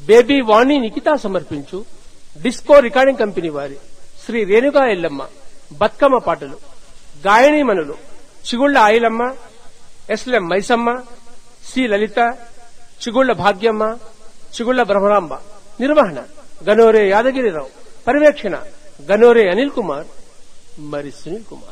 baby వాణి నిఖిత సమర్పించు disco recording company వారి శ్రీ రేణుకా ఎల్లమ్మ బతుకమ్మ పాటలు గాయనీమణులు చిగుళ్ల ఆయిలమ్మ ఎస్లెం మైసమ్మ సి లలిత చిగుళ్ల భాగ్యమ్మ చిగుళ్ల బ్రహ్మరాంబ నిర్వహణ గనోరే యాదగిరిరావు పర్యవేక్షణ గనోరే అనిల్ కుమార్ మరి సునీల్ కుమార్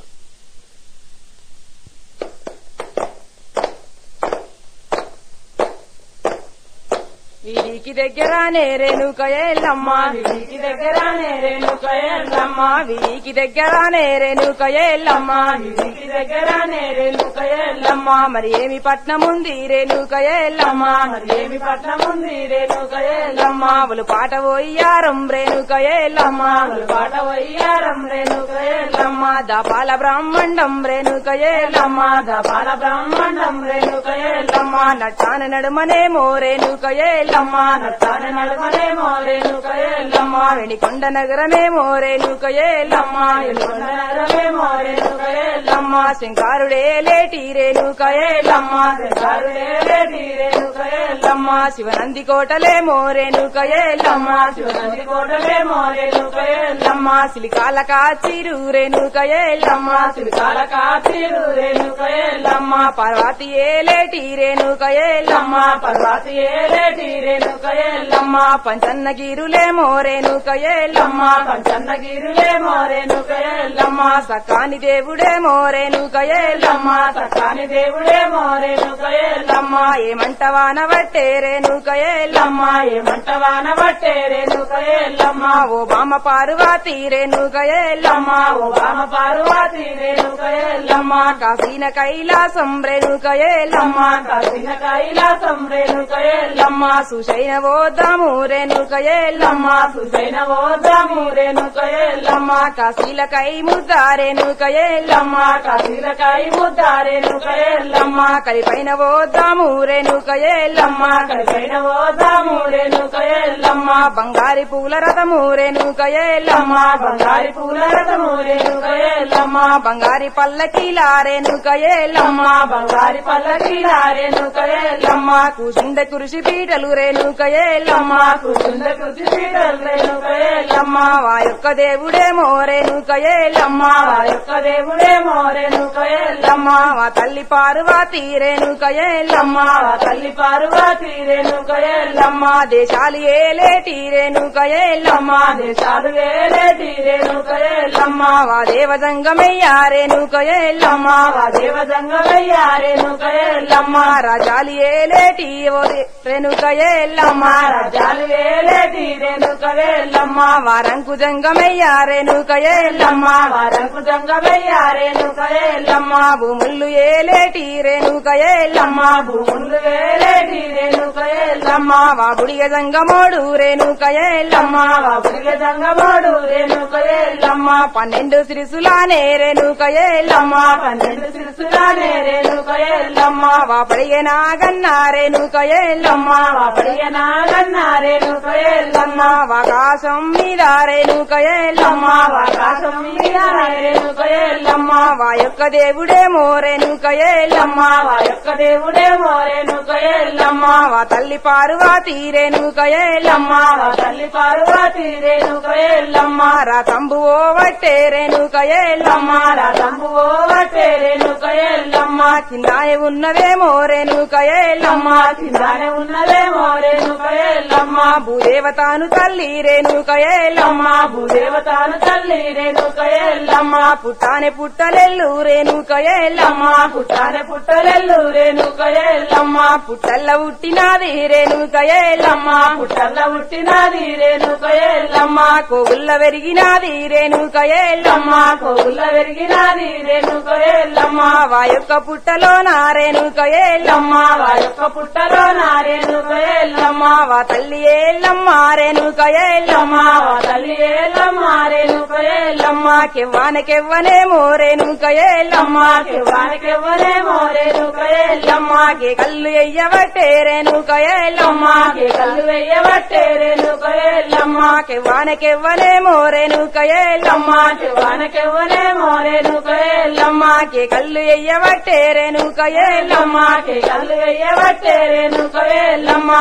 వీరికి దగ్గర నేరేనుక ఎల్లమ్మ వీరికి దగ్గర నేరేనుక ఎల్లమ్మ వీరికి దగ్గర నేరేనుక ఎల్లమ్మ వీరికి దగ్గర నేరేనుక ఎల్లమ్మ మరి ఏమి పట్నం ఉంది రేణుక ఎల్లమ్మ మరి ఏమి పట్నం ఉంది రేణుక ఎల్లమ్మ వాళ్ళు పాట పోయారం రేణుక ఎల్లమ్మ వాళ్ళు పాట పోయారం రేణుక ఎల్లమ్మ దపాల బ్రాహ్మణం రేణుక ఎల్లమ్మ దపాల బ్రాహ్మణం రేణుక ఎల్లమ్మ నట్టాన నడుమనేమో రేణుక ఎల్లమ్మ నట్టాన నడుమనేమో రేణుక ఎల్లమ్మ వెణికొండ నగరమేమో రేణుక ఎల్లమ్మ వెణికొండ నగరమేమో రేణుక ఎల్లమ్మ శంకారుడే లేటి రేణుక ఎల్లమ్మ శంకారుడే లేటి రేణుక ఎల్లమ్మ శివనంది కోటలేమో రేణుక ఎల్లమ్మ శివనంది కోటలేమో రేణుక ఎల్లమ్మ సిలికాల కాచిరు రేణుక ఎల్లమ్మ సిలికాల కాచిరు రేణుక ఎల్లమ్మ పర్వతి ఏలేటి రేణుక ఎల్లమ్మ పర్వతి ఏలేటి రేణుక ఎల్లమ్మ పంచన్న గిరులేమో రేణుక ఎల్లమ్మ పంచన్న గిరులేమో రేణుక ఎల్లమ్మ సకాని దేవుడేమో రేణుక ఎల్లమ్మ సకాని దేవుడేమో రేణుక ఎల్లమ్మ ఏమంటవాన బట్టే రేణుక ఎల్లమ్మ ఏమంటవాన బట్టే రేణుక ఎల్లమ్మ ఓ బామ పార్వతి రేణుక ఎల్లమ్మ ఓ బామ పార్వతి రేణుక ఎల్లమ్మ కాసిన కైలాసం రేణుక ఎల్లమ్మ కాసిన కైలాసం రేణుక ఎల్లమ్మ సుశైన ఓదాము రేణుక ఎల్లమ్మ సుశైన ఓదాము రేణుక ఎల్లమ్మ కాశీల కై ముద్ద రేణుక ఎల్లమ్మ కాశీల కై ముద్ద రేణుక ఎల్లమ్మ కలిపైన ఓదాము రేణుక ఎల్లమ్మ కలిపైన ఓదాము రేణుక ఎల్లమ్మ బంగారి పూల రథము రేణుక ఎల్లమ్మ బంగారి పూల రథము రేణుక ఎల్లమ్మ బంగారి పల్లకీల రేణుక ఎల్లమ్మ బంగారి పల్లకీల రేణుక ఎల్లమ్మ కూసుండ కురిసి పీటలు రేణుక ఎల్లమ్మ కూసుండ కురిసి పీటలు రేణుక ఎల్లమ్మ వా యొక్క దేవుడేమో రేణుక ఎల్లమ్మ వా యొక్క దేవుడేమో రేణుక ఎల్లమ్మ వా తల్లి పార్వతి రేణుక ఎల్లమ్మ వా తల్లి పార్వతి రేణుక ఎల్లమ్మ దేశాలు ఏలేటి రేణుక ఎల్లమ్మ దేశాలు ఏలేటి రేణుక ఎల్లమ్మ వా దేవదంగమయ్యా రేణుక ఎల్లమ్మ వా దేవదంగమయ్యా రేణుక ఎల్లమ్మ రాజాలు ఏలేటి ఓ రే- రేణుక ఎల్లమ్మ రాజాలు ఏలేటి రేణుక ఎల్లమ్మ వారంకు జంగమయ్యా రేణుక ఎల్లమ్మ వారంకు జంగమయ్యా రేణుక ఎల్లమ్మ భూములు ఏలేటి రేణుక ఎల్లమ్మ భూములు ఏలేటి రేణుక ఎల్లమ్మ వా బుడిగ జంగమోడు రేణుక ఎల్లమ్మ వా బుడిగ జంగమోడు రేణుక ఎల్లమ్మ పన్నెండు సిరిసులానే రేణుక ఎల్లమ్మ పన్నెండు సిరిసులానే రేణుక ఎల్లమ్మ వా పడిగ నాగన్న రేణుక ఎల్లమ్మ వా పడిగ నాగన్న రేణుక ఎల్లమ్మ ఆకాశం మీద రేణుక ఎల్లమ్మ ఆకాశం మీద రేణుక ఎల్లమ్మ వా యొక్క దేవుడేమో రేణుక ఎల్లమ్మ వా యొక్క దేవుడేమో రేణుక ఎల్లమ్మ వా తల్లి పార్వతి రేణుక ఎల్లమ్మ వా తల్లి పార్వతి రేణుక ఎల్లమ్మ రా తంబు ఓ వట్టే రేణుక ఎల్లమ్మ రా తంబు ఓ వట్టే రేణుక ఎల్లమ్మ కిందాయ ఉన్నదేమో రేణుక ఎల్లమ్మ కిందానే ఉన్నదేమో రేణుక ఎల్లమ్మ భూదేవతాను తల్లి రేణుక ఎల్లమ్మ భూదేవతాను తల్లి రేణుక ఎల్లమ్మ పుట్టానే పుట్టలెల్లు రేణుక ఎల్లమ్మ పుట్టానే పుట్టలెల్లు రేణుక ఎల్లమ్మ పుట్టల్ల పుట్టినాది రేణుక ఎల్లమ్మ పుట్టల్ల పుట్టినాది రేణుక ఎల్లమ్మ కోగుల్ల వెరిగినాది రేణుక ఎల్లమ్మ కోగుల్ల వెరిగినాది రేణుక ఎల్లమ్మ వా యొక్క పుట్టలో నా రేణుక ఎల్లమ్మ వా యొక్క పుట్టలో నా రేణుక ఎల్లమ్మ వా తల్లి ఎల్లమ్మ రేణుక ఎల్లమ్మ వా తల్లి ఎల్లమ్మ రేణుక ఎల్లమ్మ కెవ్వానకెవ్వనేమో రేణుక ఎల్లమ్మ కెవ్వానకెవ్వనేమో రేణుక ఎల్లమ్మ కే కళ్ళు ఎయ్యబట్టే రేణుక ఎల్లమ్మ కే కళ్ళు వెయ్యబట్టే రేణుక ఎల్లమ్మ కెవ్వానకెవ్వనేమో రేణుక ఎల్లమ్మ కెవ్వానకెవ్వనేమో రేణుక ఎల్లమ్మ కే కళ్ళు ఎయ్యబట్టే రేణుక ఎల్లమ్మ కే కళ్ళు ఎయ్యబట్టే రేణుక ఎల్లమ్మ వద్ద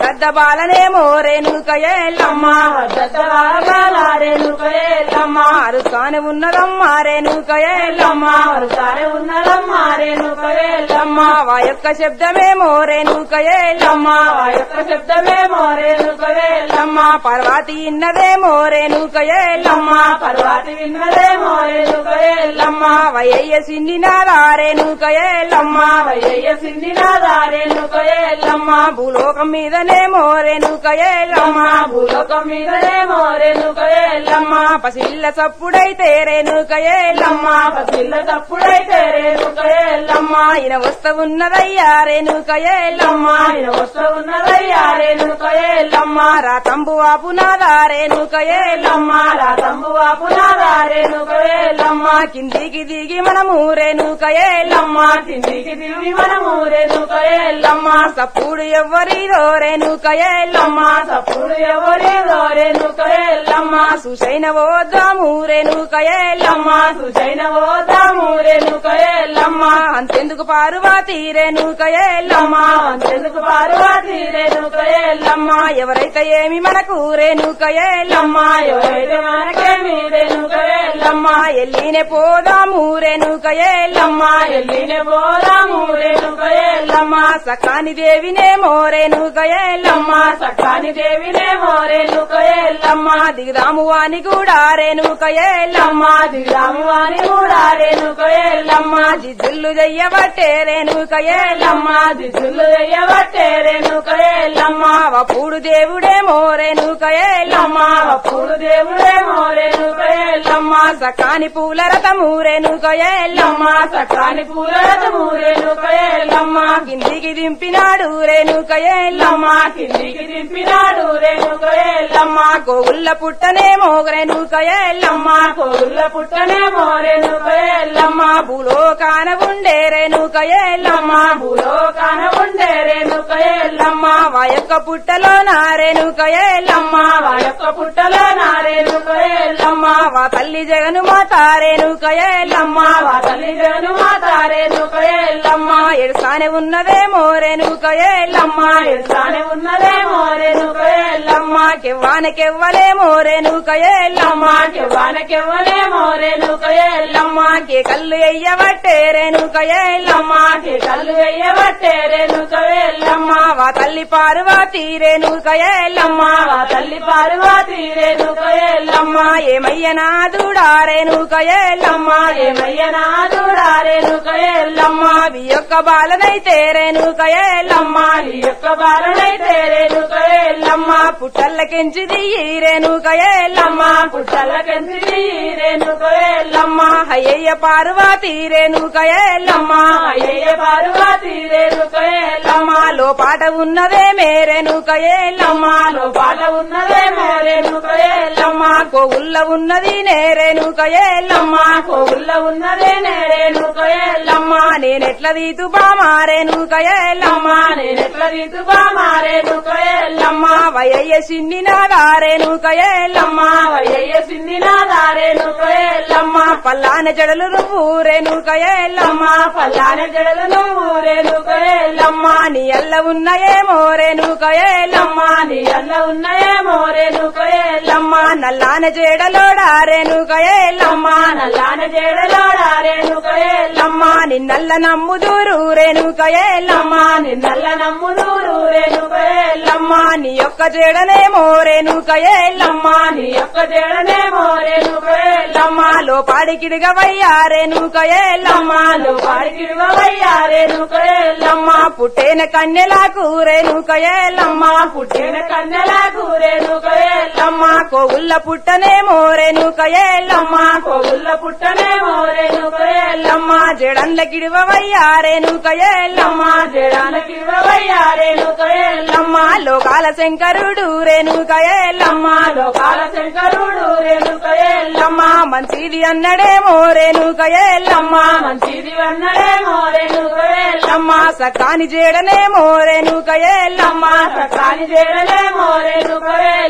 వద్దద్ద బాలనే మోరేనుక ఎల్లమ్మ వద్దద్ద బాల రేణుక ఎల్లమ్మ అరుసానే ఉన్నదమ్మా రేణుక ఎల్లమ్మ అరుసానే ఉన్నదమ్మా రేణుక ఎల్లమ్మ వా యొక్క శబ్దమే మోరేనుక ఎల్లమ్మ వా యొక్క శబ్దమే మోరేనుక ఎల్లమ్మ పర్వాతి ఇన్నదే మోరేనుక ఎల్లమ్మ పర్వాతి విన్నదే మోరేనుక ఎల్లమ్మ వయ్య సిండినాదారేనుక ఎల్లమ్మ వయ్య సిండినాదారేనుక ఎల్లమ్మ భూలోకం మీదనే మోరేనుక ఎల్లమ్మ భూలోకం మీదనే మోరేనుక ఎల్లమ్మ పసిల్ల చప్పుడైతే రేణుక ఎల్లమ్మ పసిల్ల చప్పుడైతే రేణుక ఎల్లమ్మ ఈయన వస్త ఉన్నదయ్యా రేణుక ఎల్లమ్మ ఈయన వస్త ఉన్నదయ్యా రేణుక ఎల్లమ్మ రాతంబు వాపునాదా రేణుక ఎల్లమ్మ రాతంబు వాపునాదా రేణుక ఎల్లమ్మ కిందికి దిగి మనము రేణుక ఎల్లమ్మ కిందికి దిగి మనము రేణుక ఎల్లమ్మ సప్పుడు ఎవ్వరిదో రేణుక ఎల్లమ్మ సప్పుడు ఎవరిదో రేణుక ఎల్లమ్మ సుసైన ఓదాము రేణుక ఎల్లమ్మ సుసైన ఓదాము రేణుక ఎల్లమ్మ అంతెందుకు పార్వతి రేణుక ఎల్లమ్మ అంతెందుకు పార్వతి రేణుక ఎల్లమ్మ ఎవరైతే ఏమి మనకు రేణుక ఎల్లమ్మ ఎవరైతే మనకేమి రేణుక ఎల్లమ్మ ఎల్లినే పోదాము రేణుక ఎల్లమ్మ ఎల్లినే పోదాము రేణుక ఎల్లమ్మ సకాని దేవినే మోరేనుక ఎల్లమ్మ సకాని దేవినే మోరేనుక ఎల్లమ్మ దిగుదాము వాని కూడా రేణుక ఎల్లమ్మ దిగుదాము వాని కూడా రేణుక ఎల్లమ్మ జిజుల్లు చెయ్యబట్టే రేణుక ఎల్లమ్మ జిజుల్లు చెయ్యబట్టే రేణుక ఎల్లమ్మ వప్పుడు దేవుడే మోరేనుక ఎల్లమ్మ వప్పుడు దేవుడే మోరేనుక ఎల్లమ్మ సకాని పూల రథము రేణుక ఎల్లమ్మ సకాని పూల రథము రేణుక ఎల్లమ్మ కిందికి దింపినాడు రేణుక ఎల్లమ్మ కిందికి దింపినాడు రేణుక ఎల్లమ్మ కోగుల్ల పుట్టనే మోగరేణుక ఎల్లమ్మ కోగుల్ల పుట్టనే మోరేణుక ఎల్లమ్మ భూలోకాన ఉండే రేణుక ఎల్లమ్మ భూలోకాన ఉండే రేణుక ఎల్లమ్మ వాయొక్క పుట్టలో నారేణుక ఎల్లమ్మ వాయొక్క పుట్టలో నారేణుక ఎల్లమ్మ వా తల్లి జగను మాత రేణుక ఎల్లమ్మ వా తల్లి జగను మాత రేణుక ఎల్లమ్మ ఎడసానే ఉన్నదే మోరేణుక ఎల్లమ్మ ఎడసానే ఉన్నదే మోరేణుక ఎల్లమ్మ కెవ్వాన కెవ్వలే మోరేణుక ఎల్లమ్మ కెవ్వాన కెవ్వలే మోరేణుక ఎల్లమ్మ కే కళ్ళు ఎయ్యబట్టే రేణుక ఎల్లమ్మ కే కళ్ళు ఎయ్యబట్టే రేణుక ఎల్లమ్మ వా తల్లి పార్వతి రేణుక ఎల్లమ్మ వా తల్లి పార్వతి రేణుక ఎల్లమ్మ ఏమయ్య నాదుడా రేణుక ఎల్లమ్మ ఏమయ్య నాదుడా రేణుక ఎల్లమ్మ వి యొక్క బాలనైతే రేణుక ఎల్లమ్మ వి యొక్క బాలనైతే రేణుక ఎల్లమ్మ పుట్టల్లకెంచి దియ్యి రేణుక ఎల్లమ్మ పుట్టల్లకెంచి దియ్యి రేణుక ఎల్లమ్మ అయ్యయ్య పార్వతి రేణుక ఎల్లమ్మ అయ్యయ్య పార్వతి రేణుక ఎల్లమ్మ లోపాట ఉన్నదే మేరేణుక ఎల్లమ్మ లోపాట ఉన్నదే మేరేణుక ఎల్లమ్మ కోగుల్ల ఉన్నది నేరేణుక ఎల్లమ్మ కోగుల్ల ఉన్నదే నేరేణుక ఎల్లమ్మ నేనెట్ల దీతు బామారేణుక ఎల్లమ్మ నేనెట్ల దీతు బామారేణుక ఎల్లమ్మ వయ్య సిన్ని నాదారేణుక ఎల్లమ్మ వయ్య సిన్ని నాదారేణుక ఎల్లమ్మ పల్లాన జడలు నువ్వు రేణుక ఎల్లమ్మ పల్లాన జడలు నువ్వు రేణుక ఎల్లమ్మ నీ అల్ల ఉన్నయేమో రేణుక ఎల్లమ్మ నీ అల్ల ఉన్నయేమో రేణుక ఎల్లమ్మ నల్లాన జడలోడా రేణుక ఎల్లమ్మ నల్లాన జడలోడా రేణుక ఎల్లమ్మ నిన్నల్ల నమ్ముదూరు రేణుక ఎల్లమ్మ నిన్నల్ల నమ్ముదూరు రేణుక ఎల్లమ్మ నీ యొక్క జడనేమో రేణుక ఎల్లమ్మ నీ యొక్క జడనేమో రేణుక ఎల్లమ్మ లోపాడికిడిగవయ్యా రేణుక ఎల్లమ్మ లోపాడికిడిగవయ్యా రేణుక ఎల్లమ్మ పుట్టేన కన్నెలకు రేణుక ఎల్లమ్మ పుట్టేన కన్నెలకు రేణుక ఎల్లమ్మ కోగుల్ల పుట్టనేమో రేణుక ఎల్లమ్మ కోగుల్ల పుట్టనేమో రేణుక ఎల్లమ్మ జడంల కిడివయ్యా రేణుక ఎల్లమ్మ జడాల కిడివయ్యా రేణుక ఎల్లమ్మ లోకాల శంకరుడు రేణుక ఎల్లమ్మ లోకాల శంకరుడు రేణుక ఎల్లమ్మ మంచిది అన్నడేమో రేణుక ఎల్లమ్మ మంచిది అన్నడేమో రేణుక ఎల్లమ్మ సకాని జేడనేమో రేణుక ఎల్లమ్మ సకాని జేడనేమో రేణుక ఎల్లమ్మ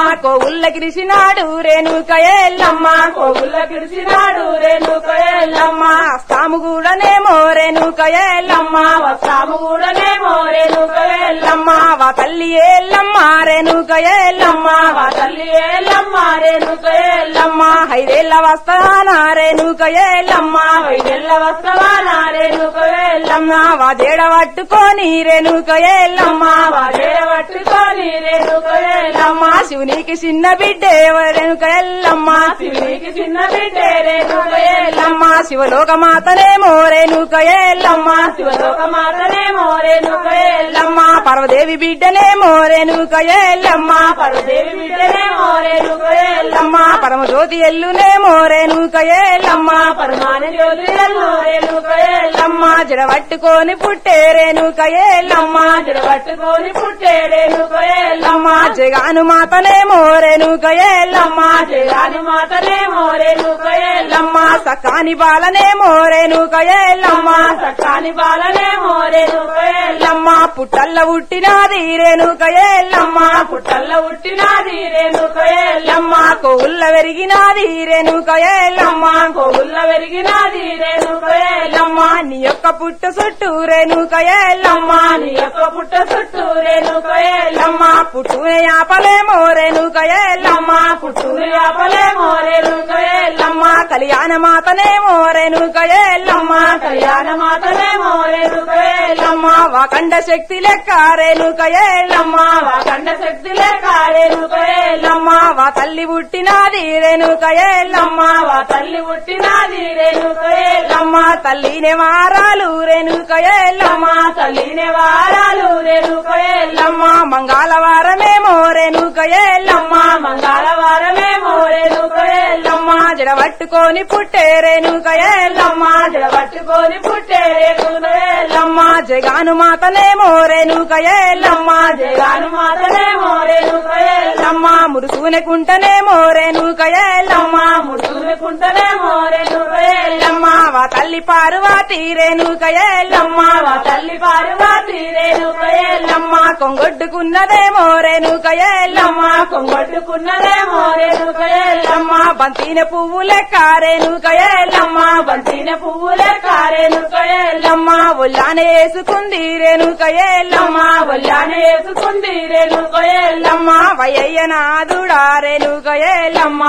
కోవుల్ల గిరిసినాడు రేణుక ఎల్లమ్మ కోగుల్ల గిరిసినాడు రేణుక ఎల్లమ్మ అస్తాము కూడానేమో రేణుక ఎల్లమ్మ వస్తాము కూడానేమో రేణుక ఎల్లమ్మ ఎల్లమ్మ వా తల్లి ఎల్లమ్మ రేణుక ఎల్లమ్మ మా తల్లి ఎల్లమ్మ రేణుక ఎల్లమ్మ ఎల్లమ్మ ఐదేళ్ల వస్తానా రేణుక ఎల్లమ్మ వైదెల్ల వస్తవాన రేణుక ఎల్లమ్మ ఎల్లమ్మ వా దేడ పట్టుకొని రేణుక ఎల్లమ్మ వాడే పట్టుకొని రేణుక ఎల్లమ్మ ఎల్లమ్మ శివునికి చిన్న బిడ్డే రేణుక ఎల్లమ్మ శివునికి చిన్న బిడ్డే రేణుక ఎల్లమ్మ ఎల్లమ్మ శివలోక మాతనేమో రేణుక ఎల్లమ్మ శివలోక మాతనేమో రేణుక ఎల్లమ్మ ఎల్లమ్మ పర్వదేవి బిడ్డనేమో రేణుక ఎల్లమ్మ పరదేవి బిడ్డనేమో రేణుక ఎల్లమ్మ ఎల్లమ్మ పరమజ్యోతి ఎల్లునేమో రేణుక ఎల్లమ్మ పరమాన జ్యోతిరల్లో రేణుక ఎల్లమ్మ ఎల్లమ్మ జడ పట్టుకొని పుట్టే రేణుక ఎల్లమ్మ జడ పట్టుకొని పుట్టే రేణుక ఎల్లమ్మ ఎల్లమ్మ జగాను మాతనేమో రేణుక ఎల్లమ్మ జగాని మాతనేమో రేణుక ఎల్లమ్మ ఎల్లమ్మ సకాని బాలనేమో రేణుక ఎల్లమ్మ సకాని బాలనేమో రేణుక ఎల్లమ్మ ఎల్లమ్మ పుట్టల్ల పుట్టినాది రేణుక ఎల్లమ్మ పుట్టల్ల పుట్టినాది రేణుక ఎల్లమ్మ ఎల్లమ్మ కోవుల్ల పెరిగినాది రేణుక ఎల్లమ్మ కోగుల్ల పెరిగినాది రేణుక ఎల్లమ్మ ఎల్లమ్మ నీ యొక్క పుట్ట చుట్టూ రేణుక ఎల్లమ్మ నీ యొక్క పుట్ట చుట్టూ రేణుక ఎల్లమ్మ ఎల్లమ్మ పుట్టునే ఆపలేమో రేణుక ఎల్లమ్మ పుట్టూరు యాపలేమో రేణుక ఎల్లమ్మ ఎల్లమ్మ కళ్యాణ మాతనేమో రేణుక ఎల్లమ్మ కళ్యాణ మాతనేమో రేణుక ఎల్లమ్మ ఎల్లమ్మ వాకండ శక్తి లెక్క రేణుక ఎల్లమ్మ కండ శక్తి లేక రేణుక ఎల్లమ్మ ఎల్లమ్మ వా తల్లి పుట్టినాది రేణుక ఎల్లమ్మ వా తల్లి పుట్టినాది రేణుక ఎల్లమ్మ ఎల్లమ్మ తల్లినే వారాలు రేణుక ఎల్లమ్మ తల్లిని వారాలు రేణుక ఎల్లమ్మ ఎల్లమ్మ మంగళవారమేమో రేణుక ఎల్లమ్మ మంగళవారమేమో రేణుక ఎల్లమ్మ ఎల్లమ్మ జడ పట్టుకొని పుట్టే రేణుక ఎల్లమ్మ జడ పట్టుకొని పుట్టే రేణుక ఎల్లమ్మ ఎల్లమ్మ జగాను మాతనేమో రేణుక ఎల్లమ్మ జగాను మాతనేమో రేణుక ఎల్లమ్మ ఎల్లమ్మ మురుసూనెకుంటనేమో రేణుక ఎల్లమ్మ ముడుచుకుంటనేమో రేణుక ఎల్లమ్మ ఎల్లమ్మ వా తల్లి పార్వతి రేణుక ఎల్లమ్మ వా తల్లి పార్వతి రేణుక ఎల్లమ్మ ఎల్లమ్మ కొంగొడ్డుకున్నదేమో రేణుక ఎల్లమ్మ కొంగొట్టుకున్నదేమో రేణుక ఎల్లమ్మ ఎల్లమ్మ బంతిన పువ్వు లెక్క రేణుక ఎల్లమ్మ బంతిన పువ్వులే కారేణుక ఎల్లమ్మ ఎల్లమ్మ ఒళ్ళానే వేసుకుంది రేణుక ఎల్లమ్మ వల్లాన వేసుకుంది రేణుక ఎల్లమ్మ ఎల్లమ్మ వయ్యయ్య నాదుడా రేణుక ఎల్లమ్మ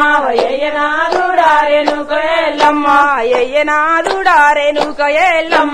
వయ్యనాథుడా రేణుక ఎల్లమ్మ ఎల్లమ్మ అయ్యయ్య నాదుడా రేణుక ఎల్లమ్మ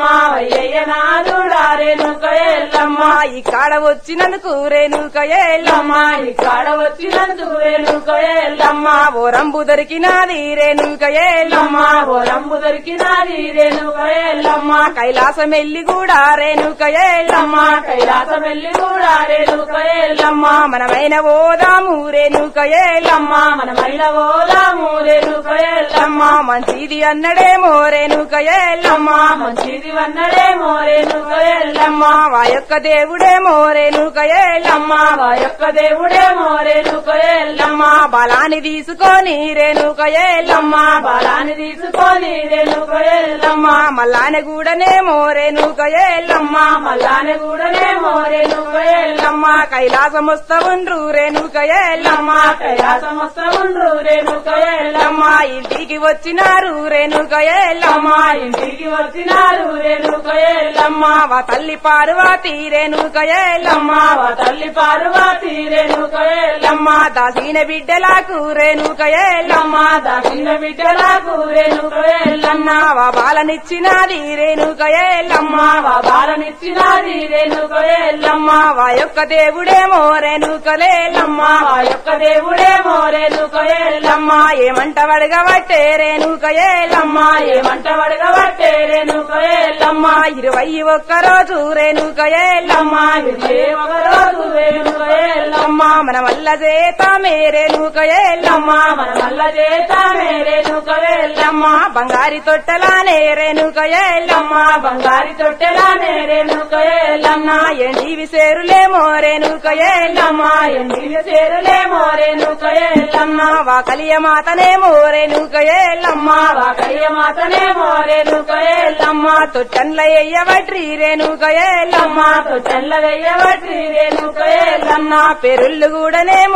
వయ్యనాథుడా రేణుక ఎల్లమ్మ ఎల్లమ్మ ఇక్కడ వచ్చినందుకు రేణుక ఎల్లమ్మ ఇక్కడ వచ్చినందుకు రేణుక ఎల్లమ్మ ఎల్లమ్మ ఓరంబు దొరికినాది రేణుక ఎల్లమ్మ ఓరంబు దొరికినాది రేణుక ఎల్లమ్మ ఎల్లమ్మ కైలాసం వెళ్ళి కూడా రేణుక ఎల్లమ్మ కైలాసం వెళ్ళి కూడా రేణుక ఎల్లమ్మ ఎల్లమ్మ మనమైన ఓదాము రేణుక ఎల్లమ్మ మనమైన ఓదాము రేణుక ఎల్లమ్మ ఎల్లమ్మ మంచిది అన్నడేమో రేణుక ఎల్లమ్మ మంచిది వన్నడేమో రేణుక ఎల్లమ్మ ఎల్లమ్మ వా యొక్క దేవుడేమో రేణుక ఎల్లమ్మ మా యొక్క దేవుడేమో రేణుక ఎల్లమ్మ ఎల్లమ్మ బలాన్ని తీసుకొని రేణుక ఎల్లమ్మ బలాన్ని తీసుకొని రేణుక ఎల్లమ్మ ఎల్లమ్మ మల్లానే గూడనేమో రేణుక ఎల్లమ్మ మల్లానే కూడానేమో రేణుక ఎల్లమ్మ ఎల్లమ్మ కైలాసం వస్తా ఉండ్రు రేణుక ఎల్లమ్మ కైలాసం వస్తుండ్రు రేణుక ఎల్లమ్మ ఎల్లమ్మ ఇంటికి వచ్చినారు రేణుక ఎల్లమ్మ ఇంటికి వచ్చినారు రేణుక ఎల్లమ్మ ఎల్లమ్మ వా తల్లి పార్వతి రేణుక ఎల్లమ్మ వా తల్లి పార్వతి రేణుక ఎల్లమ్మ ఎల్లమ్మ దాసిన బిడ్డలకు రేణుక ఎల్లమ్మ దక్షిణ బిడ్డలకు రేణుక ఎల్లమ్మ ఎల్లమ్మ వా బాలనిచ్చినది రేణుక ఎల్లమ్మ వా బాలనిచ్చినది రేణుక ఎల్లమ్మ ఎల్లమ్మ వా యొక్క దేవుడేమో రేణుక లేల్లమ్మ మా యొక్క దేవుడేమో రేణుక ఎల్లమ్మ ఎల్లమ్మ ఏమంట వడగబట్టే రేణుక ఎల్లమ్మ ఏమంట వడగబట్టే రేణుక ఎల్లమ్మ ఎల్లమ్మ ఇరవై ఒక్క రోజు రేణుక ఎల్లమ్మ ఇదే ఒక రోజు రేణుక ఎల్లమ్మ ఎల్లమ్మ మన వల్ల చేతామే రేణుక ఎల్లమ్మ మన వల్ల చేతామే రేణుక ఎల్లమ్మ ఎల్లమ్మ బంగారి తొట్టలానే రేణుక ఎల్లమ్మ బంగారి తొట్టెలానే రేణుక ఎల్లమ్మ ఎల్లమ్మ ఎండివి సేరులేమో రేణుక ఎల్లమ్మ ఎండిన చేరులేమో రేణుక ఎల్లమ్మ ఎల్లమ్మ వా కలియ మాతనేమో రేణుక ఎల్లమ్మ వాకయ్య మాతనేమో రేణుక ఎల్లమ్మ ఎల్లమ్మ తొట్టన్ల ఎయ్యవట్రి రేణుక ఎల్లమ్మ తెల్ల వెయ్యవటి రేణుక ఎల్లమ్మ ఎల్లమ్మ పెరుళ్ళు కూడానేమో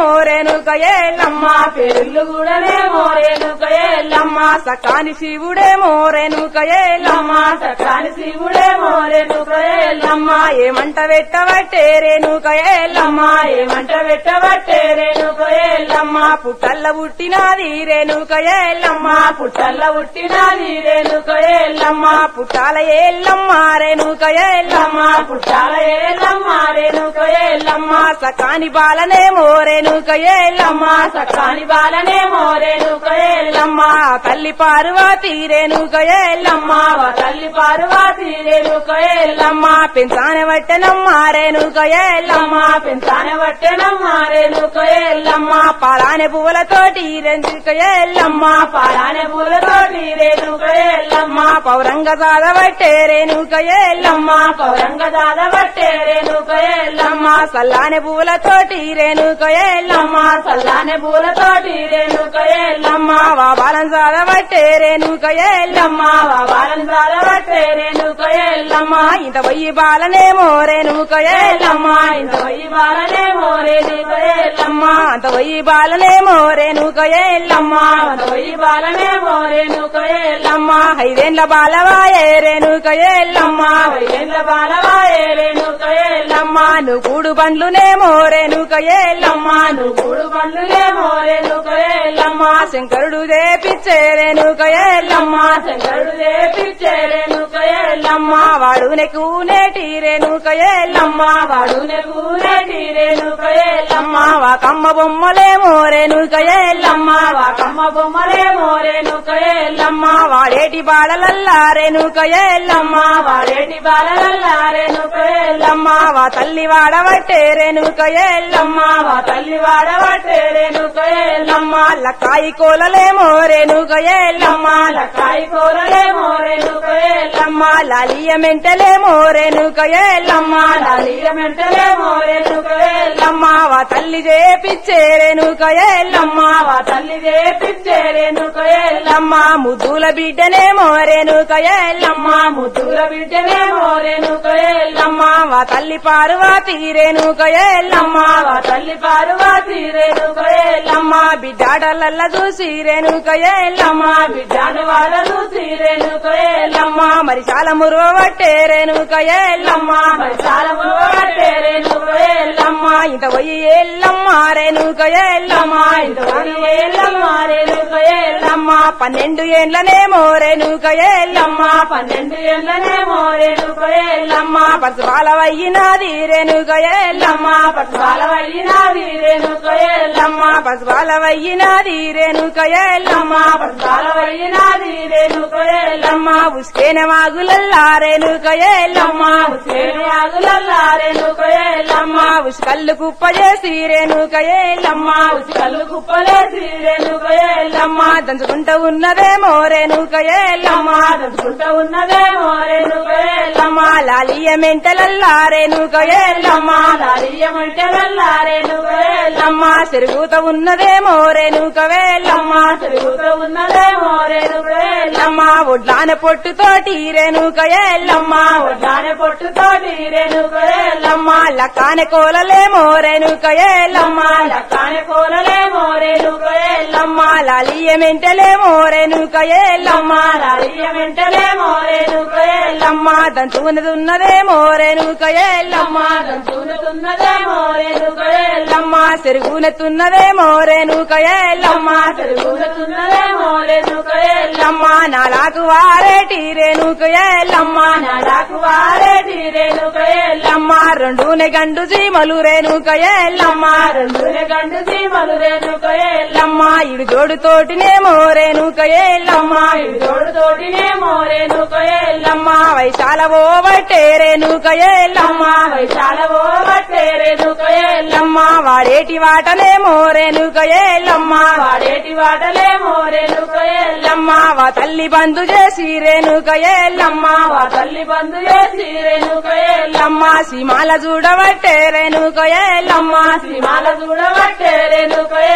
మోరేనుక ఎల్లమ్మ పెరుళ్ళు కూడానే మోరేనుక ఎల్లమ్మ సకాని శివుడే మోరేనుక ఎల్లమ్మ సకాని శివుడే మోరేనుక ఎల్లమ్మ ఏమంట పెట్టబట్టే రేణుక ఎల్లమ్మ ఏమంట పెట్టబట్టే రేణుక ఎల్లమ్మ పుట్టల్ల పుట్టినాది రేణుక ఎల్లమ్మ పుట్టల్ల పుట్టినది రేణుక ఎల్లమ్మ పుట్టాల ఎల్లమ్మ రేణుక ఎల్లమ్మ పుట్టాల ఏలమ్మ రేణుక ఎల్లమ్మ సకాని బాలనే మోరేనుక ఎల్లమ్మ సకాని బాలనే మోరేనుక ఎల్లమ్మ తల్లి పార్వతి రేణుక ఎల్లమ్మ తల్లి పార్వతి రేణుక ఎల్లమ్మ పెంచానే వట్టెనమ్మ రేణుక ఎల్లమ్మ పెంచానే పట్టెనమ్మ రేణుక ఎల్లమ్మ పాలానే పువ్వులతోటి రెంచుక ఎల్లమ్మ పారానే పూలతోటి రేణుక ఎల్లమ్మ పౌరంగ సాధవట్టే రేణుక ఎల్లమ్మ పౌరంగ దాద పట్టే రేణుక ఎల్లమ్మ సల్లానే పువ్వులతోటి రేణుక ఎల్లమ్మ సల్లానే పూలతోటి రేణుక ఎల్లమ్మ వాబాలం సాధవట్టే రేణుక ఎల్లమ్మ వాళ్ళని దాద పట్టే రేణుక ఎల్లమ్మ ఇంత పొయ్యి బాలనేమో రేణుక ఎల్లమ్మ ఇంత వయ్యి బాలనే మోరేనుక ఎల్లమ్మ అంత పొయ్యి బాలనేమో రేణుక ఎల్లమ్మ వయ్యి బాలనే మోరేనుక ఎల్లమ్మ ఐదేండ్ల బాలవాయే రేణుక ఎల్లమ్మ ఎల్ల బాలవాయే రేణుక ఎల్లమ్మ నువ్వు కూడు బండ్లునేమో రేణుక ఎల్లమ్మ నువ్వు మూడు పండ్లులే మోరేనుక ఎల్లమ్మ శంకరుడు దేపిచ్చే రేణుక ఎల్లమ్మ శంకరుడు చేపిచ్చే రేణుక ఎల్లమ్మ వాడు నెకు నేటి రేణుక ఎల్లమ్మ వాడు వాడునే కూరేటి రేణుక ఎల్లమ్మ వాకమ్మ బొమ్మలేమో రేణుక ఎల్లమ్మ వాకమ్మ బొమ్మలే మోరేనుక ఎల్లమ్మ వాడేటి బాలలల్లా రేణుక ఎల్లమ్మ వాడేటి బాలలల్లా రేణుక ఎల్లమ్మ వా తల్లి వాడబట్టే రేణుక ఎల్లమ్మ వా తల్లి వాడబట్టే రేణుక ఎల్లమ్మ లక్కాయి కోలలేమో రేణుక ఎల్లమ్మ లకాయి కూరలే మోరేనుక ఎల్లమ్మ లాలియ మెంటలేమో రేణుక ఎల్లమ్మ లాలియ మెంటలే మోరేనుక ఎల్లమ్మ వా తల్లి చేపిచ్చే రేణుక ఎల్లమ్మ వా తల్లి చేపిచ్చే రేణుక ఎల్లమ్మ ముద్దుల బిడ్డనేమో రేణుక ఎల్లమ్మ ముద్దుల బిడ్డనే మోరేనుక ఎల్లమ్మ వా తల్లి పార్వతి రేణుక ఎల్లమ్మ వా తల్లి పార్వతి రేణుక ఎల్లమ్మ బిడ్డాడలల్ల చూసి రేణుక ఎల్లమ్మ బిడ్డను వాడలు రేణుక ఎల్లమ్మ మరి చాలా మురువబట్టే రేణుక ఎల్లమ్మ మరి చాలా మురువబట్టే రేణుక ఎల్లమ్మ ఇంత పోయి ఎల్లమ్మ రేణుక ఎల్లమ్మ ఇంత పోయి ఎల్లమ్మ రేణుక ఎల్లమ్మ పన్నెండు ఏండ్లనేమో రేణుక ఎల్లమ్మ పన్నెండు ఏళ్ళనే మోరేనుక ఎల్లమ్మ పసుపాల వయ్యినాది రేణుక ఎల్లమ్మ పట్టుబాల వయ్యినాది రేణుక ఎల్లమ్మ పసుపాల వయ్యినాది రేణుక ఎల్లమ్మ పట్టుబాల వయ్యినాది రేణుక ఎల్లమ్మ ఉస్కేన మాగులల్లా రేణుక ఎల్లమ్మ సేను ఆగులల్లా రేణుక ఎల్లమ్మ ఉసుకల్లు కుప్ప చేసి రేణుక ఎల్లమ్మ కళ్ళు కుప్పలేసి రేణుక ఎల్లమ్మ దంచుకుంటూ ఉన్నదేమో రేణుక ఎల్లమ్మ దంచుకుంటూ ఉన్నదే మోరేనుక ఎల్లమ్మ లాలియ మెంటలల్లా రేణుక ఎల్లమ్మ లాలియమంటే వెళ్ళా రేణుక ఎల్లమ్మ తిరుగుత ఉన్నదేమో రేణుక వేల్లమ్మ తిరుగుతూ ఉన్నదే మోరేనుక ఎల్లమ్మ ఒడ్లాన పొట్టుతోటి రేణుక ఎల్లమ్మ ఒడ్డానే పొట్టుతోటి రేణుక ఎల్లమ్మ లక్కాన కోలలేమో రేణుక ఎల్లమ్మ లక్కానే కోరలే మోరేనుక ఎల్లమ్మ లాలియ మెంటలేమో రేణుక ఎల్లమ్మ లాలియమెంటలే మోరేనుక ఎల్లమ్మ దంచుకున్నది ఉన్నదేమో రేణుక ఎల్లమ్మ దంచుతున్నదే మోరేనుక ఎల్లమ్మ తిరుగునెత్తున్నదేమో రేణుక ఎల్లమ్మ తిరుగుతున్నదే మోరేనుక ఎల్లమ్మ నాలాకు వారేటి రేణుక ఎల్లమ్మ నాకు వారేటి రేణుక ఎల్లమ్మ రెండునే గండు జీమలు రేణుక ఎల్లమ్మ రెండునే గండు సీమలు రేణుక ఎల్లమ్మ ఇడు జోడు తోటినేమో రేణుక ఎల్లమ్మ జోడు తోటినే మోరేనుక ఎల్లమ్మ వైశాల ఓబట్టే రేణుక ఎల్లమ్మ వైశాల ఓబట్టే రేణుక ఎల్లమ్మ వాడేటి వాటనేమో రేణుక ఎల్లమ్మ వాడేటి వాటలే మోరేనుక ఎల్లమ్మ వా తల్లి బంధు చేసి రేణుక ఎల్లమ్మ వా తల్లి బంధు చేసి రేణుక ఎల్లమ్మ సీమాల చూడబట్టే రేణుక ఎల్లమ్మ శ్రీమాల చూడబట్టే రేణుక ఎల్లమ్మ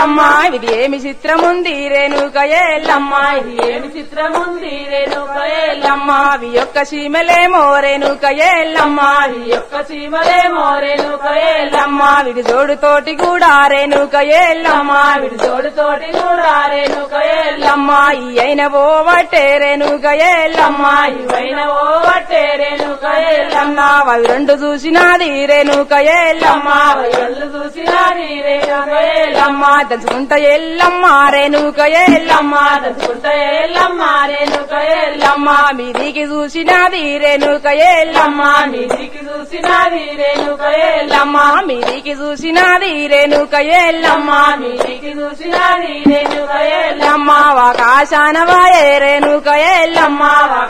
ఎల్లమ్మ ఇది ఏమి చిత్రముంది రేణుక ఎల్లమ్మ ఇది ఏమి చిత్రముంది రేణుక ఎల్లమ్మ అవి యొక్క సీమలేమో రేణుక ఎల్లమ్మ ఈ యొక్క సీమలేమో రేణుక ఎల్లమ్మ విడి జోడుతోటి కూడా రేణుక ఎల్లమ్మ విడి తోటి కూడా రేణుక ఎల్లమ్మ ఈ అయిన ఓవటే రేణుక ఎల్లమ్మ ఇవైన ఓ వట్టే రేణుక ఎల్లమ్మ అవి రెండు చూసినాది రేణుక ఎల్లమ్మ కళ్ళు చూసినా నీ రేణుక ఎల్లమ్మ తెలుసుకుంట ఎల్లమ్మ రేణుక ఎల్లమ్మ తెలుసుకుంట ఎల్లమ్మ రేణుక ఎల్లమ్మ మీదికి చూసినాది రేణుక ఎల్లమ్మ మీదికి చూసినా నీ రేణుక ఎల్లమ్మ మీదికి చూసినాది రేణుక ఎల్లమ్మ మీదికి చూసినా నీ రేణుక ఎల్లమ్మ ఆకాశాన వాయే రేణుక ఎల్లమ్మ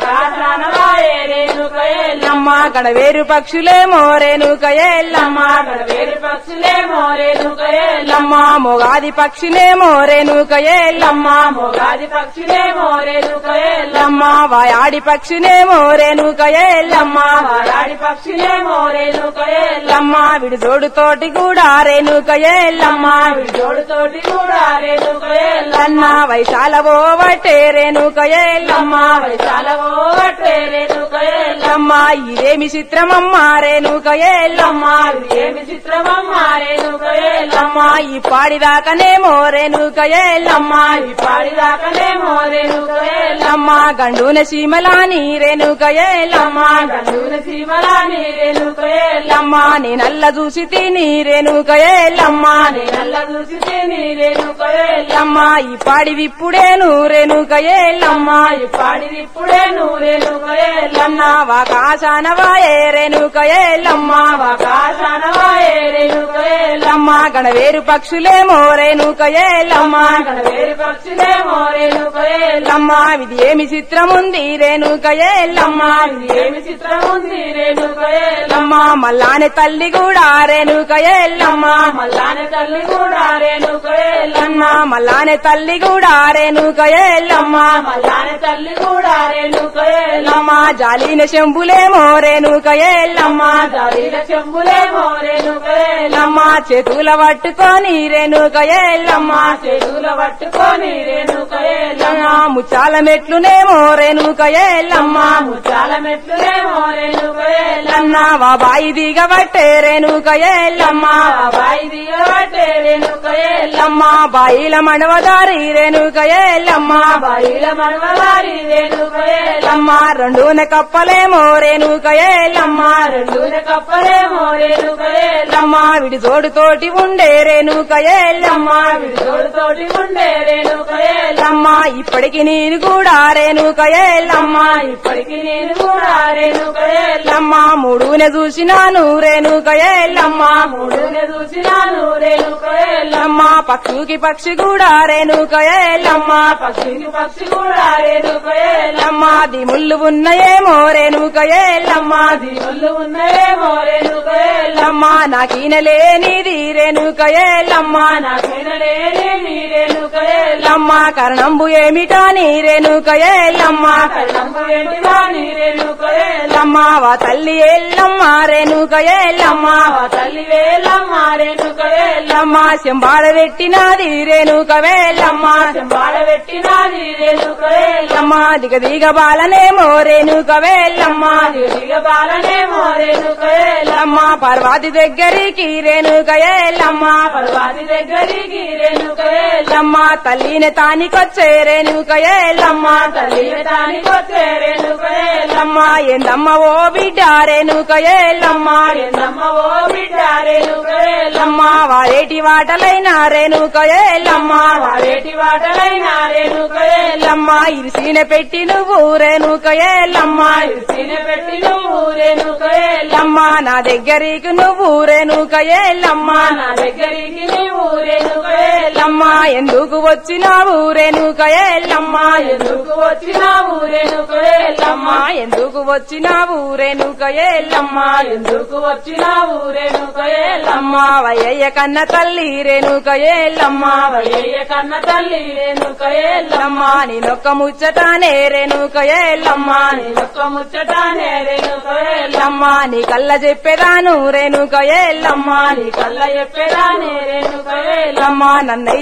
ఆకాశానవాయే రేణుక ఎల్లమ్మ గడవేరు పక్షులేమో రేణుక ఎల్లమ్మ వేరు పక్షులేమో రేణుక ఎల్లమ్మ మొగాది పక్షినేమో రేణుక ఎల్లమ్మ మొగాది పక్షులేమో రేణుక ఎల్లమ్మ వాయాడి పక్షినేమో రేణుక ఎల్లమ్మ వారాడి పక్షులేమో రేణుక ఎల్లమ్మ విడి జోడుతోటి కూడా రేణుక ఎల్లమ్మ జోడుతోటి కూడా రేణుక ఎల్లన్న వైశాల ఓవటే రేణుక ఎల్లమ్మ చాలా ఓటే రేణుక ఎల్లమ్మ ఇదేమి చిత్రమమ్మ రేణుక ఎల్లమ్మ ఏమి చిత్రమమ్మ రేణుక ఎల్లమ్మ ఈ పాడిదాకనేమో రేణుక ఎల్లమ్మ ఈ పాడిదాకనేమో రేణుక ఎల్లమ్మ గండున సీమలాని రేణుక ఎల్లమ్మ గండూన సీమలాని రేణుక ఎల్లమ్మ నేనల్ల చూసి తిని రేణుక ఎల్లమ్మ నల్ల చూసి తిని రేణుక ఎల్లమ్మ ఈ పాడి విప్పుడేను రేణుక ఎల్లమ్మ ఈ పాడిది ఇప్పుడే నువ్వు రేణుక ఎల్లమ్మ వాకాశాన వాయే రేణుక ఎల్లమ్మ ఆకాశానవాయే రేణుక ఎల్లమ్మ గణవేరు పక్షులేమో రేణుక ఎల్లమ్మ వేరు పక్షులేమో రేణుక ఎల్లమ్మ ఇది ఏమి చిత్రముంది రేణుక ఎల్లమ్మ ఏమి చిత్రముంది రేణుక ఎల్లమ్మ మల్లాని తల్లి కూడా రేణుక ఎల్లమ్మ మల్లాని తల్లి కూడా రేణుక ఎల్లమ్మ మల్లాని తల్లి కూడా రేణుక ఎల్లమ్మ మల్లాని తల్లి కూడా రేణుక ఎల్లమ్మ జాలిన శంభులేమో రేణుక ఎల్లమ్మ జాలీల చెంబులేమో రేణుక ఎల్లమ్మ చేతుల పట్టుకొని రేణుక ఎల్లమ్మ చేతుల పట్టుకొని రేణుక ఎల్లమ్మ ముచ్చాల మెట్లునేమో రేణుక ఎల్లమ్మ చాలా మెట్లులేమో రేణుక ఎల్లమ్మ వా బాయి దిగబట్టే రేణుక ఎల్లమ్మ బాయి దిగబట్టే రేణుక ఎల్లమ్మ బాయిల మడవదారి రేణుక ఎల్లమ్మ బాయిల మనవవారి రేణుక ఎల్లమ్మ రెండున కప్పలేమో రేణుక ఎల్లమ్మ రెండున కప్పలేమో రేణుక ఎల్లమ్మ విడి జోడుతోటి ఉండే రేణుక ఎల్లమ్మ తోటి ఉండే రేణుక ఎల్లమ్మ ఇప్పటికి నేను కూడా రేణుక ఎల్లమ్మ ఇప్పటికి నేను కూడా రేణుక ఎల్లమ్మ మూడున చూసినాను రేణుక ఎల్లమ్మ మూడునే చూసినాను రేణుక ఎల్లమ్మ పక్షుకి పక్షి కూడా రేణుక ఎల్లమ్మ పక్షికి పక్షి కూడా రేణుక ఎల్లమ్మ ది ముళ్ళు ఉన్నాయేమో రేణుక ఎల్లమ్మ దీవులు ఉన్నాయేమో రేణుక ఎల్లమ్మ నాకీనలేనిది రేణుక ఎల్లమ్మ నాకైనలేని నీ రేణుక ఎల్లమ్మ కరణంబు ఏమిటా నీ రేణుక ఎల్లమ్మ కళ్ళంబు ఏంటివా నీ రేణుక ఎల్లమ్మ వా తల్లి ఎల్లమ్మ రేణుక ఎల్లమ్మ మా తల్లి వేలమ్మ రేణుక ఎల్లమ్మ శంబాడ పెట్టినది రేణుక వేలమ్మ బాడబెట్టినాది రేణుక ఎల్లమ్మ దిగ దిగ బాలనేమో రేణుక వేలమ్మ దిగ బాలనేమో రేణుక ఎల్లమ్మ పర్వాతి దగ్గరికి రేణుక ఎల్లమ్మ పర్వాది దగ్గరికి రేణుక ఎల్లమ్మ తల్లిని తానికొచ్చే రేణుక ఎల్లమ్మ తల్లి దానికొచ్చే రేణుక ఎల్లమ్మ ఎందమ్మ ఓ బిడ్డ రేణుక ఎల్లమ్మ ఎందమ్మ ఓ బిడ్డ రేణుక ఎల్లమ్మ వారేటి వాటలైన రేణుక ఎల్లమ్మ వారేటి వాటలైనా రేణుక ఎల్లమ్మ ఇరిసిన పెట్టి నువ్వు రేణుక ఎల్లమ్మ తిన పెట్టి నువ్వు రేణుక ఎల్లమ్మ నా దగ్గరికి నువ్వు రేణుక ఎల్లమ్మ నా దగ్గరికి నీవు రేణుక ఎల్లమ్మ ఎందుకు వచ్చినావు రేణుక ఎల్లమ్మ ఎందుకు వచ్చినావు రేణుక ఎల్లమ్మ ఎందుకు వచ్చినావు రేణుక ఎల్లమ్మ ఎందుకు వచ్చినావు రేణుక ఎల్లమ్మ వయ్యయ్య కన్న తల్లి రేణుక ఎల్లమ్మ వయ్య కన్న తల్లి రేణుక ఎల్లమ్మ నేనొక్క ముచ్చటానే రేణుక ఎల్లమ్మ నేనొక్క ముచ్చటానే రేణుక ఎల్లమ్మ నీ కళ్ళ చెప్పేదాను రేణుక ఎల్లమ్మ నీ కళ్ళ చెప్పేదానే రేణుక ఎల్లమ్మ నన్నైతే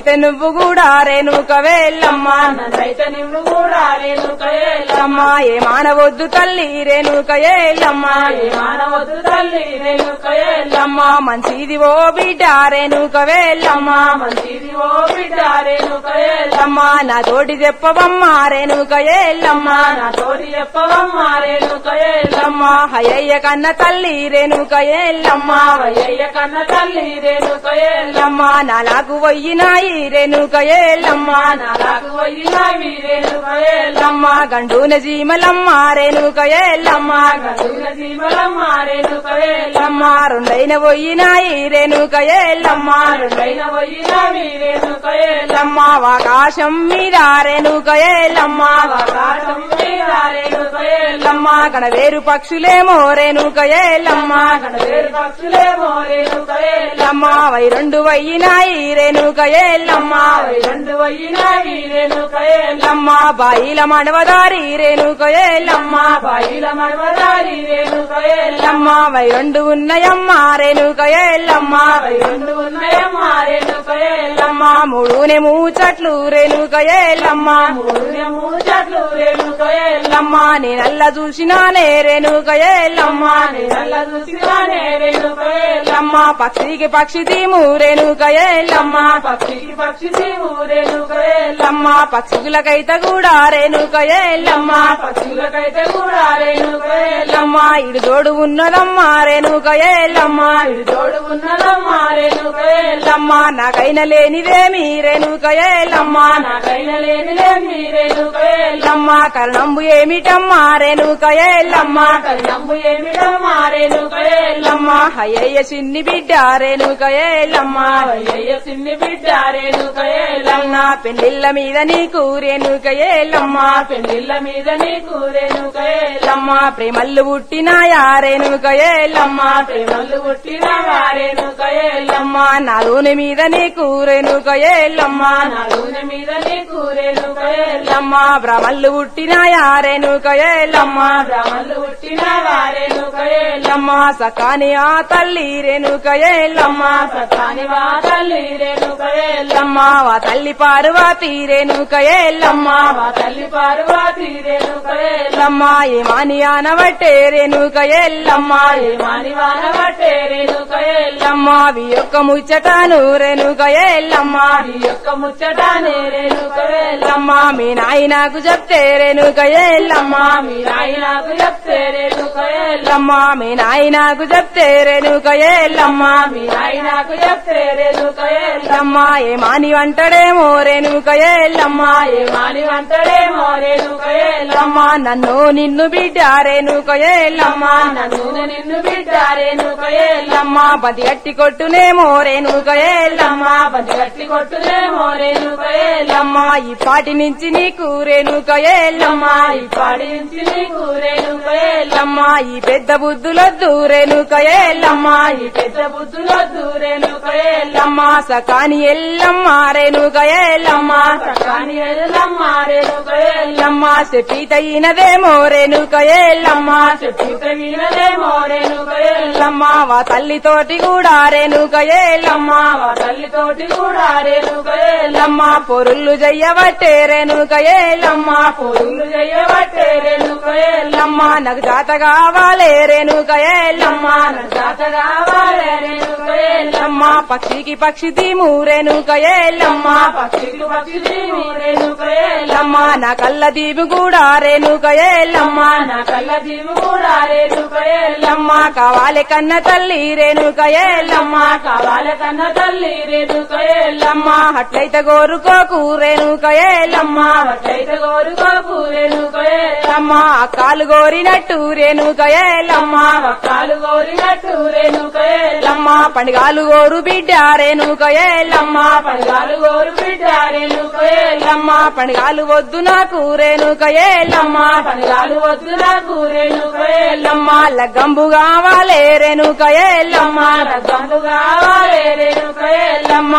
నన్నైతే నువ్వు కూడా రేణుక వేళ్ళమ్మ నన్నైతే నువ్వు కూడా రేణుక ఎల్లమ్మ ఏ మానవద్దు తల్లి రేణుక ఏళ్ళమ్మ ఏ మానవద్దు తల్లి రేణుక ఎల్లమ్మ మంచిది ఓ బిడ్డ రేణుక వేళ్ళమ్మ మంచిది ఓ బిడ్డ రేణుక ఎల్లమ్మ నా తోటి చెప్పవమ్మ రేణుక ఏళ్ళమ్మ నా తోటి చెప్పవమ్మ రేణుక ఎల్లమ్మ హయ్య కన్న తల్లి రేణుక ఏళ్ళమ్మ అయ్య కన్న తల్లి రేణుక ఎల్లమ్మ నాలాగు వయ్యినాయి రేణుక ఏళ్ళమ్మ నాకు పోయినవి రేణుక ఎల్లమ్మ గండూన జీమలమ్మ రేణుక ఏళ్ళమ్మ జీవలమ్మ రేణుక ఎల్లమ్మ రెండైన పోయినాయి రేణుక ఏళ్ళమ్మ పైన పోయినవి రేణుక ఎల్లమ్మ ఆకాశం మీద రేణుక ఏళ్ళమ్మ ఆకాశం మీద రేణుక ఎల్లమ్మ గణవేరు పక్షులేమో రేణుక ఏళ్ళమ్మ వేరు పక్షులేమో రేణుక ఎల్లమ్మ వై రెండు వయ్యినాయి రేణుక ఏళ్ళమ్మ రెండు పోయినవి రేణుక ఎల్లమ్మ బాయిల మడవదారి రేణుక ఏళ్ళమ్మ బాయిల మడవదారి రేణుక ఎల్లమ్మ వై రెండు ఉన్నాయమ్మ రేణుక ఏళ్ళమ్మ రెండు ఉన్నాయమ్మ రేణుక ఎల్లమ్మ మూడునే మూచట్లు రేణుక ఏళ్ళమ్మ చెట్లు రేణుక ఎల్లమ్మ నేనల్ల చూసినానే రేణుక ఏళ్ళమ్మ నల్ల చూసినానే రేణుక ఎల్లమ్మ పక్షికి పక్షి తీము రేణుక ఏళ్ళమ్మ పక్షికి పక్షి తీవు రేణుక ఎల్లమ్మ పక్షులకైతే కూడా రేణుక ఏళ్ళమ్మ పక్షులకైతే కూడా రేణుక ఎల్లమ్మ ఇడు తోడు ఉన్నదమ్మ రేణుక ఏళ్ళమ్మ తోడు ఉన్నదమ్మ రేణుక ఎల్లమ్మ నాకైన లేనిదేమి రేణుక ఏళ్ళమ్మ నాకైన లేనిలేమి రేణుక ఎల్లమ్మ కరణంబు ఏమిటమ్మా రేణుక ఏళ్ళమ్మ కళ్యాణము ఏమిటమ్మ రేణుక ఎల్లమ్మ అయ్యయ్య చిన్ని బిడ్డ రేణుక ఏళ్ళమ్మ అయ్యయ్య సిన్ని బిడ్డ రేణుక ఎల్లమ్మ పెళ్లిళ్ళ మీద నీకు రేణుక ఏళ్ళమ్మ పెళ్లిళ్ళ మీద నీకు రేణుక ఎల్లమ్మ ప్రేమల్లు పుట్టినాయా రేణుక ఏళ్ళమ్మ ప్రేమలు పుట్టిన రేణుక ఎల్లమ్మ నాలోని మీద నీకు రేణుక ఏళ్ళమ్మ నా నూనె మీద నీకు రేణుక ఎల్లమ్మ భ్రమల్లు పుట్టినాయా రేణుక ఏళ్ళమ్మ బ్రహ్మలు పుట్టిన రేణుక ఎల్లమ్మ సకాని ఆ తల్లి రేణుక ఏళ్ళమ్మ సతాని వా తల్లి రేణుక ఎల్లమ్మ వా తల్లి పార్వతి రేణుక ఏళ్ళమ్మ మా తల్లి పార్వతి రేణుక ఎల్లమ్మ ఏమాని ఆనవట్టే రేణుక ఏళ్ళమ్మ మాని వాన పట్టే రేణుక ఎల్లమ్మ వి యొక్క ముచ్చటాను రేణుక ఏళ్ళమ్మ ఈ యొక్క ముచ్చటానే రేణుక ఎల్లమ్మ మీ నాయనకు చెప్తే రేణుక ఏళ్ళమ్మ మీ నాయనకు చెప్తే రేణుక ఎల్లమ్మ మీ నాయనకు చెప్తే రేణుక ఏళ్ళమ్మ మీ నాయనకు చెప్తే రేణుక ఎల్లమ్మ ఏమాని అంటడేమో రేణుక ఏళ్ళమ్మ మాని వంటడేమో రేణుక ఎల్లమ్మ నన్ను నిన్ను బిడ్డ రేణుక ఏళ్ళమ్మ నన్ను నిన్ను బిడ్డ రేణుక ఎల్లమ్మ బది గట్టి కొట్టునేమో రేణుక ఏళ్ళమ్మ పది గట్టి కొట్టులేమో రేణుక ఎల్లమ్మ ఈ పాటి నుంచి నీకు రేణుక ఏళ్ళమ్మ ఈ పాడించి నీకు రేణుక ఎల్లమ్మ ఈ పెద్ద బుద్ధులొద్దు రేణుక ఏళ్ళమ్మ ఈ పెద్ద బుద్ధులొద్దు రేణుక ఎల్లమ్మ సకాని ఎల్లమ్మ రేణుక ఏళ్ళమ్మ కాని ఎల్లమ్మ రేణుక ఎల్లమ్మ చెప్పితయినదేమో రేణుక ఏళ్ళమ్మ చెప్పిత వీరదేమో రేణుక ఎల్లమ్మ వా తల్లితోటి కూడా రేణుక ఏళ్ళమ్మ మా తల్లితోటి కూడా రేణుక ఎల్లమ్మ పొరుళ్ళు చెయ్యబట్టే రేణుక ఏళ్ళమ్మ పొరులు చేయబట్టే రేణుక ఎల్లమ్మ నాకు జాత కావాలే రేణుక ఏళ్ళమ్మ జాత కావాలే రేణుక ఎల్లమ్మ పక్షికి పక్షి తీము రేణుక ఏళ్ళమ్మ పక్షికి పక్షి దీవు రేణుక ఎల్లమ్మ నా కళ్ళ దీపు కూడా రేణుక ఏళ్ళమ్మ నా కళ్ళ దీవు కూడా రేణుక ఎల్లమ్మ కావాలి కన్న తల్లి రేణుక ఏళ్ళమ్మ కావాల కన్న తల్లి రేణుక ఎల్లమ్మ అట్లయితే కోరుకోకు రేణుక ఏళ్ళమ్మ అట్లయితే కోరుకోకు రేణుక ఎల్లమ్మ అక్కాలు కోరినట్టు రేణుక ఏళ్ళమ్మ కాలు కోరినట్టు రేణుక ఎల్లమ్మ పండుగాలు కోరు బిడ్డ రేణుక ఏళ్ళమ్మ పడగాలు కోరు బిడ్డ రేణుక ఎల్లమ్మ పండుగాలు వద్దు నాకు రేణుక ఏళ్ళమ్మ పడగాలు వద్దు నాకు రేణుక ఎల్లమ్మ లగ్గంబు కావాలే రేణుక ఏళ్ళమ్మ రగ్గంపు కావాలే రేణుక ఎల్లమ్మ వా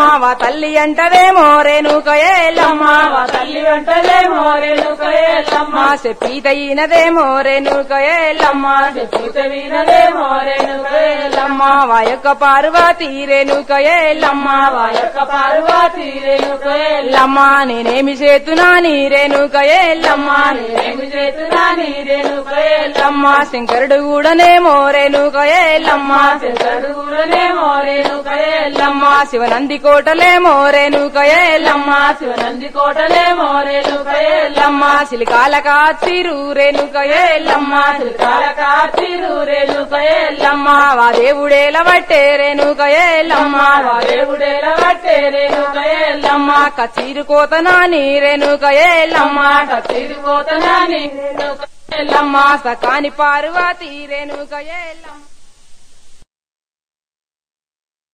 తల్లి అంటదేమో రేణుక ఎల్లమ్మ మా తల్లి వెంటలేమో రేణుక ఎల్లమ్మ మా చెప్పితయినదేమో రేణుక ఎల్లమ్మ పూత వీరదేమో రేణుక ఎల్లమ్మ ఎల్లమ్మ వా యొక్క పార్వతీ రేణుక ఎల్లమ్మ మా యొక్క పార్వతి రేణుక ఎల్లమ్మ ఎల్లమ్మ నేనేమి చేతున్నా నీ రేణుక ఎల్లమ్మ ఏమి చేతున్నా నీ రేణుక ఎల్లమ్మ ఎల్లమ్మ శంకరుడు కూడానేమో రేణుక ఎల్లమ్మ శంకరుడు కూడానేమో రేణుక ఎల్లమ్మ ఎల్లమ్మ శివనంది కోటలేమో రేణుక ఎల్లమ్మ శివనంది కోటలేమో రేణుక ఎల్లమ్మ ఎల్లమ్మ సిలికాల కాచిరు రేణుక ఎల్లమ్మ కాలకాచిరు రేణుక ఎల్లమ్మ ఎల్లమ్మ వా దేవుడేల బట్టే రేణుక ఎల్లమ్మ దేవుడేల బట్టే రేణుక ఎల్లమ్మ ఎల్లమ్మ కచీరు కోతనాని రేణుక ఎల్లమ్మ తిరిగిపోతనా నీ రేణుక ఎల్లమ్మ సకాని పార్వతి రేణుక ఎల్లమ్మ